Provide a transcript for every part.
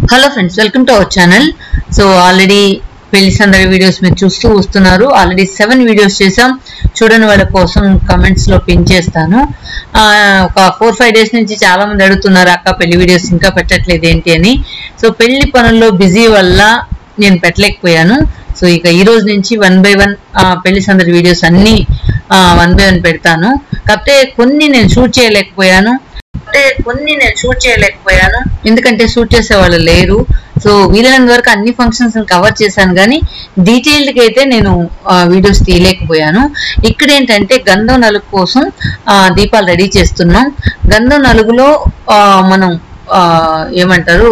Hello friends welcome to our channel so already పెళ్లి సందడి videos మీరు చూస్తూ వస్తున్నారు ఆల్రెడీ సెవెన్ వీడియోస్ చేసాం చూడని వాళ్ళ కోసం కమెంట్స్ లో పిన్ చేస్తాను ఆ, ఒక ఫోర్ ఫైవ్ డేస్ నుంచి చాలా మంది అడుగుతున్నారు అక్క పెళ్లి వీడియోస్ ఇంకా పెట్టట్లేదు ఏంటి అని సో పెళ్లి పనుల్లో బిజీ వల్ల నేను పెట్టలేకపోయాను సో ఇక ఈ రోజు నుంచి వన్ బై వన్ పెళ్లి సందడి వీడియోస్ అన్ని వన్ బై వన్ పెడతాను కాకపోతే కొన్ని నేను షూట్ చేయలేకపోయాను అంటే కొన్ని నేను షూట్ చేయలేకపోయాను ఎందుకంటే షూట్ చేసే వాళ్ళు లేరు సో వీలైనంత వరకు అన్ని ఫంక్షన్స్ కవర్ చేశాను కానీ డీటెయిల్డ్ గా అయితే నేను వీడియోస్ తీయలేకపోయాను ఇక్కడ ఏంటంటే గంధం నలుగు కోసం ఆ, దీపాలు రెడీ చేస్తున్నాం గంధం నలుగులో ఆ, మనం ఆ, ఏమంటారు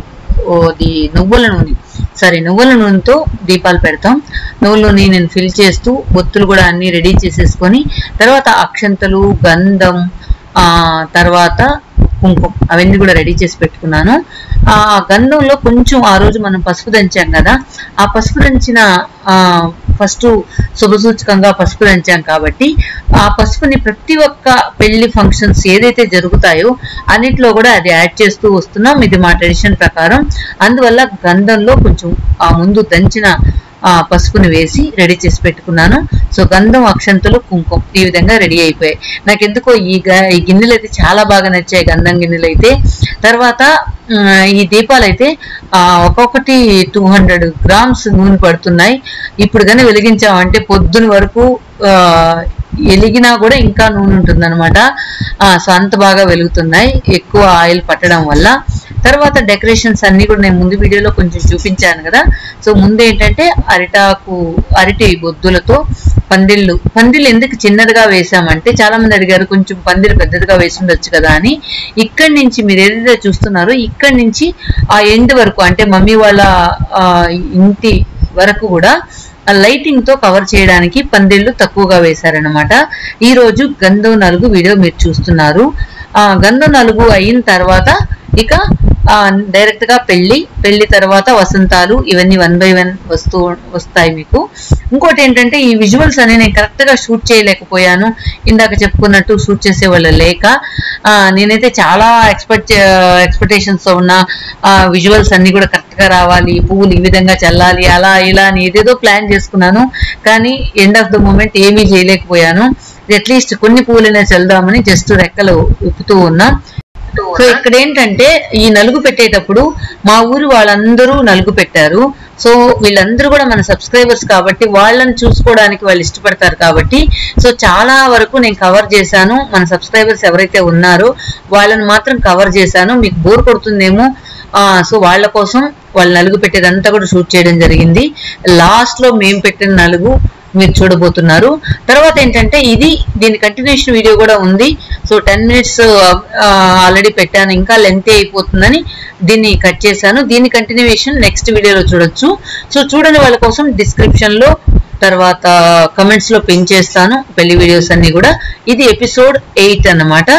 ఓ, అది నువ్వుల నూనె సరే నువ్వుల నూనెతో దీపాలు పెడతాం నువ్వుల నూనె నేను ఫిల్ చేస్తూ ఒత్తులు కూడా అన్ని రెడీ చేసేసుకొని తర్వాత అక్షంతలు గంధం ఆ తర్వాత కుంకుమ అవన్నీ కూడా రెడీ చేసి పెట్టుకున్నాను ఆ గంధంలో కొంచెం ఆ రోజు మనం పసుపు దంచాం కదా ఆ పసుపు దంచిన ఆ ఫస్ట్ శుభసూచకంగా పసుపు దంచాం కాబట్టి ఆ పసుపుని ప్రతి ఒక్క పెళ్లి ఫంక్షన్స్ ఏదైతే జరుగుతాయో అన్నిట్లో కూడా అది యాడ్ చేస్తూ వస్తున్నాం ఇది మా ట్రెడిషన్ ప్రకారం అందువల్ల గంధంలో కొంచెం ఆ ముందు దంచిన ఆ పసుపుని వేసి రెడీ చేసి పెట్టుకున్నాను సో గంధం అక్షంతలు కుంకుమ ఈ విధంగా రెడీ అయిపోయాయి నాకు ఎందుకో ఈ గ- ఈ గిన్నెలు అయితే చాలా బాగా నచ్చాయి గంధం గిన్నెలు అయితే తర్వాత ఉమ్, ఈ దీపాలు అయితే ఆ, ఒక్కొక్కటి టూ హండ్రెడ్ గ్రామ్స్ నూనె పడుతున్నాయి ఇప్పుడు కానీ వెలిగించామంటే పొద్దున వరకు ఆ, వెలిగినా కూడా ఇంకా నూనె ఉంటుంది అనమాట సో అంత బాగా వెలుగుతున్నాయి ఎక్కువ ఆయిల్ పట్టడం వల్ల తర్వాత డెకరేషన్స్ అన్ని కూడా నేను ముందు వీడియోలో కొంచెం చూపించాను కదా సో ముందు ఏంటంటే అరిటాకు అరటి బొద్దులతో పందిళ్ళు పందిళ్ళు ఎందుకు చిన్నదిగా వేసామంటే చాలా మంది అడిగారు కొంచెం పందిరు పెద్దదిగా వేసి ఉండొచ్చు కదా అని ఇక్కడి నుంచి మీరు ఏదైతే చూస్తున్నారో ఇక్కడి నుంచి ఆ ఎండ్ వరకు అంటే మమ్మీ వాళ్ళ ఆ, ఇంటి వరకు కూడా ఆ లైటింగ్ తో కవర్ చేయడానికి పందిళ్ళు తక్కువగా వేశారనమాట ఈ రోజు గంధం నలుగు వీడియో మీరు చూస్తున్నారు ఆ గంధం నలుగు అయిన తర్వాత ఇక ఆ, డైరెక్ట్ గా పెళ్లి పెళ్లి తర్వాత వసంతాలు ఇవన్నీ వన్ బై వన్ వస్తూ వస్తాయి మీకు ఇంకోటి ఏంటంటే ఈ విజువల్స్ అని నేను కరెక్ట్ గా షూట్ చేయలేకపోయాను ఇందాక చెప్పుకున్నట్టు షూట్ చేసే వాళ్ళు లేక ఆ, నేనైతే చాలా ఎక్స్పెక్ట్ ఎక్స్పెక్టేషన్స్ తో ఉన్న విజువల్స్ అన్ని కూడా కరెక్ట్ గా రావాలి పువ్వులు ఈ విధంగా చల్లాలి అలా ఇలా అని ఏదేదో ప్లాన్ చేసుకున్నాను కానీ ఎండ్ ఆఫ్ ద మూమెంట్ ఏమీ చేయలేకపోయాను అట్లీస్ట్ కొన్ని పువ్వులైనా చల్దామని జస్ట్ రెక్కలు ఉప్పుతూ ఉన్నా సో ఇక్కడ ఏంటంటే ఈ నలుగు పెట్టేటప్పుడు మా ఊరు వాళ్ళందరూ నలుగు పెట్టారు సో వీళ్ళందరూ కూడా మన సబ్స్క్రైబర్స్ కాబట్టి వాళ్ళని చూసుకోవడానికి వాళ్ళు ఇష్టపడతారు కాబట్టి సో చాలా వరకు నేను కవర్ చేశాను మన సబ్స్క్రైబర్స్ ఎవరైతే ఉన్నారో వాళ్ళని మాత్రం కవర్ చేశాను మీకు బోర్ కొడుతుందేమో ఆ, సో వాళ్ళ కోసం వాళ్ళు నలుగు పెట్టేదంతా కూడా షూట్ చేయడం జరిగింది లాస్ట్ లో మేము పెట్టిన నలుగు మీరు చూడబోతున్నారు తర్వాత ఏంటంటే ఇది దీని కంటిన్యూషన్ వీడియో కూడా ఉంది సో టెన్ మినిట్స్ ఆల్రెడీ పెట్టాను ఇంకా లెంత్ అయిపోతుందని దీన్ని కట్ చేశాను దీని కంటిన్యూషన్ నెక్స్ట్ వీడియోలో చూడొచ్చు సో చూడని వాళ్ళ కోసం డిస్క్రిప్షన్ లో తర్వాత కమెంట్స్ లో పిన్ చేస్తాను పెళ్లి వీడియోస్ అన్ని కూడా ఇది ఎపిసోడ్ ఎయిట్ అన్నమాట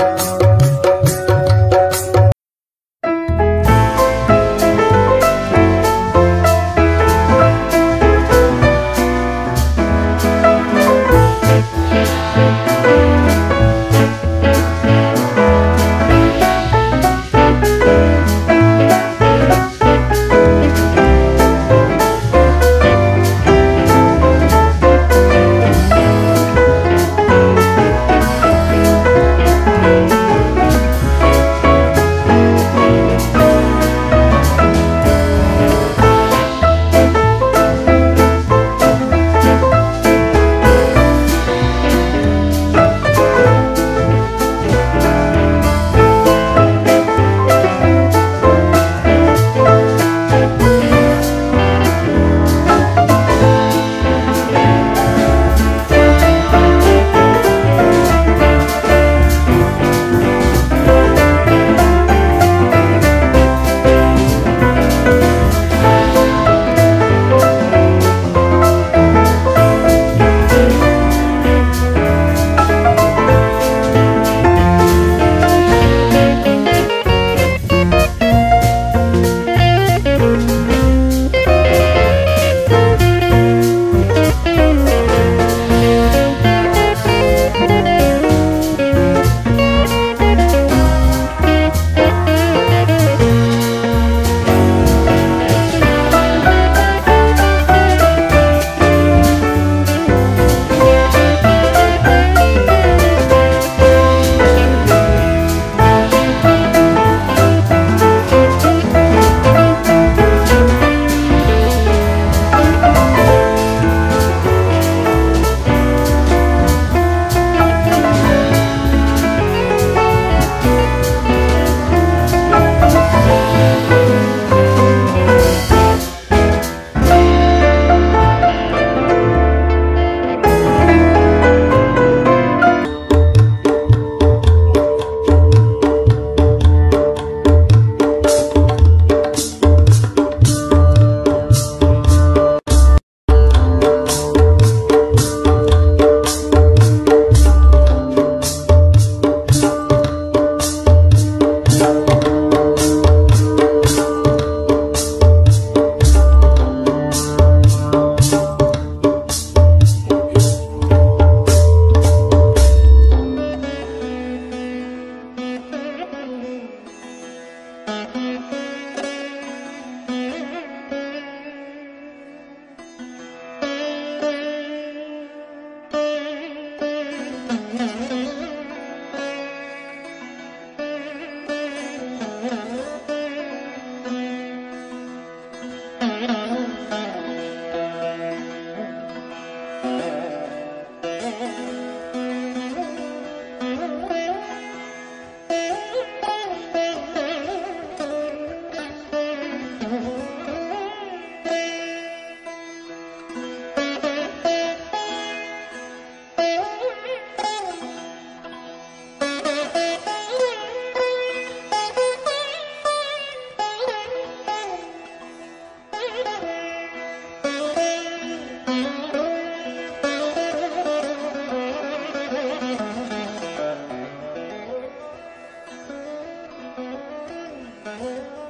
Thank you.